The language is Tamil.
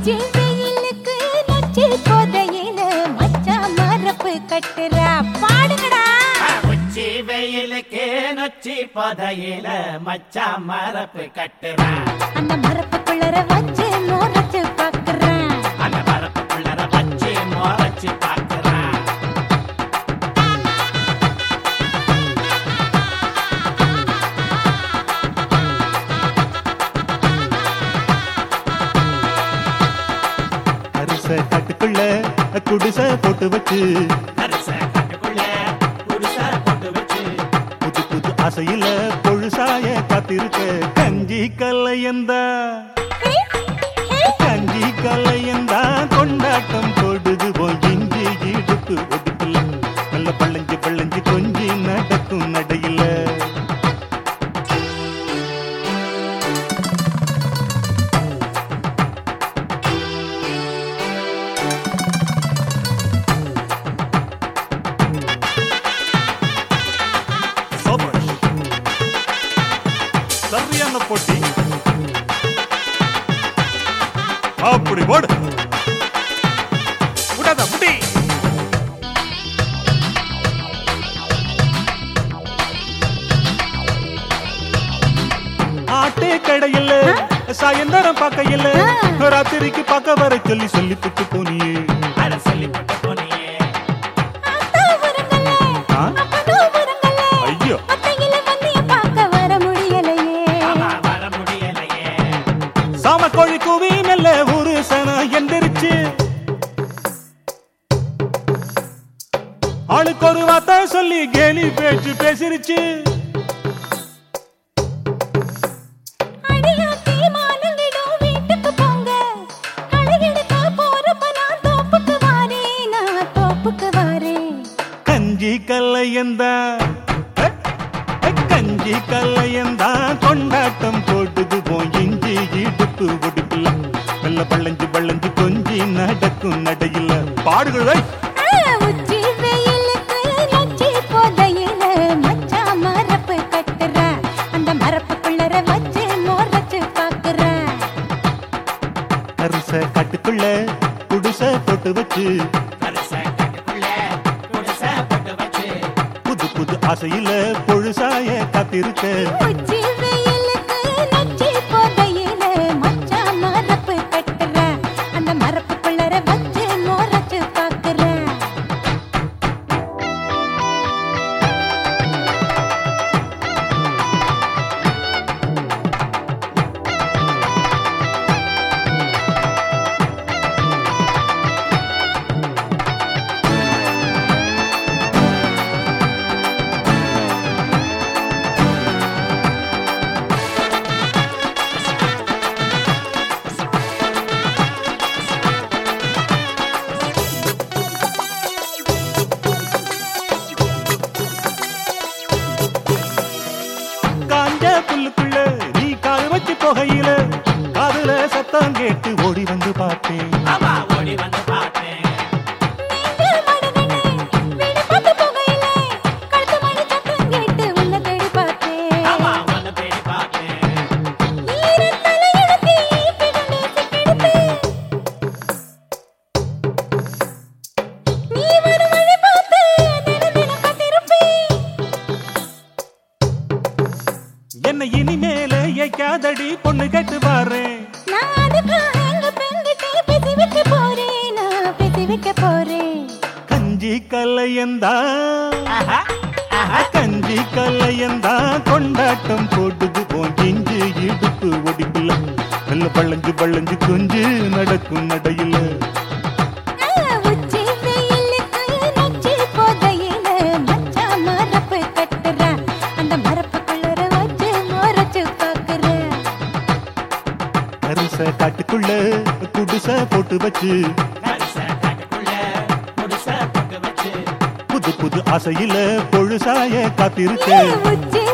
உச்சி வெயிலுக்கு நொச்சி போதையில மச்சான் மரப்பு கட்டுறா பாடுங்கடா உச்சி வெயிலுக்கு நொச்சி பதையில மச்சா மரப்பு கட்டுறான் அந்த மரப்புக்குள்ளர வச்சு மோரச்சு பாக்குறேன் அந்த மரப்புக்குள்ளர வச்சு மோரச்சு பார்க்கறான் அரிச காட்டுக்குள்ள குடிச போட்டு வச்சு அரிச காட்டுக்குள்ள குடிசை போட்டு வச்சு புது புது ஆசையில பொழுசாய காத்திருக்க கஞ்சி கல்லையந்தா கஞ்சி கல்லையந்தா கொண்டாட்டம் தொடுது போய் இஞ்சி இடுப்பு ஒடுக்கல நல்ல பள்ளஞ்சு பள்ளஞ்சு கொஞ்சி நடக்கும் நடையில சபாஷ். சரியான போட்டி அப்படி போடு விடாத முடி ஆட்டே கடையில் சாயந்தரம் பார்க்கையில் ராத்திரிக்கு பார்க்க வர சொல்லி சொல்லி புட்டு போனியே அட சொல்லி போட்டு போனியே அத்தா உரங்கல்ல ஆ? அப்பனோ உரங்கல்ல ஐயோ அத்தையில வந்திய பார்க்க வர முடியலையே ஆமா வர முடியலையே சாம கோழி கூவி மெல்ல ஒரு சனம் எந்திரிச்சு ஆளுக்கு ஒரு வார்த்தை சொல்லி கேலி பேச்சு பேசிருச்சு அடியாத்தி மானங்கிடும் வீட்டுக்கு போங்க களையெடுக்க போறப்ப நான் தோப்புக்கு வாரேன் நான் தோப்புக்கு வாரேன் கஞ்சி கல்லையந்தா கஞ்சி கல்லையந்தா கொண்டாட்டம் போட்டுது போய் இஞ்சி இடுப்பு ஒடுக்கல நல்ல பள்ளஞ்சு பள்ளஞ்சு கொஞ்சி நடக்கும் நடையில பாடுகள் ஆ, உச்சி வெயிலுக்கு நொச்சி போதையில மச்சான் மரப்பு கட்டுற அந்த மரப்புக்குள்ளர வச்சு மோரச்சு பாக்குற அரிச காட்டுக்குள்ள குடிச போட்டு வச்சு அரிச காட்டுக்குள்ள குடிசை போட்டு வச்சு புது புது ஆசையில பொழுசாய காத்திருக்க உச்சி வெயிலுக்கு நொச்சி போதையில மச்சான் மரப்பு கட்டுற அந்த மரப்புக்குள்ளர வச்சு மோரச்சு பாக்குற காஞ்ச புல்லுக்குள்ள நீ கால் வச்சு போகையில காதுல சத்தம் கேட்டு ஓடி வந்து பார்த்தேன் ஆமா ஓடி வந்து பார்த்தேன் நீங்க மடுகண்ணே வீடு பார்த்து போகையிலே கழுத்து மணி சத்தம் கேட்டு உன்னை தேடி பார்த்தேன் ஆமா உன்னை தேடி பார்த்தேன் ஈரத் தலையெழுத்தி பிடுங்கி சிக்கெடுத்து. நீ வரும் வழி பார்த்து தினம் தினம் காத்திருப்பேன். என்ன இனிமேல ஏக்காதடி பொண்ணு கேட்டு பாறேன் நான் அதுக்காக எங்க பெண்கிட்ட பேசி வைக்க போறேன், நான் பேசி வைக்க போறேன். கஞ்சி கல்லையந்தா ஆஹா ஆஹா கஞ்சி கல்லையந்தா கொண்டாட்டம் போட்டுது போய் இஞ்சி இடுப்பு ஒடிக்கல நல்ல பள்ளஞ்சு பள்ளஞ்சு கொஞ்சு நடக்கும் நடையில ஆ, உச்சி வெயிலுக்கு நொச்சி போதையில மச்சான் மரப்பு கட்டுற. அந்த மரப்புக்குள்ளர வச்சு மோரச்சு பாக்குற அரிச காட்டுக்குள்ள குடிச போட்டு வச்சு அரிச காட்டுக்குள்ள குடிசை போட்டு வச்சு புது புது ஆசையில பொழுசாய காத்திருக்க உச்சி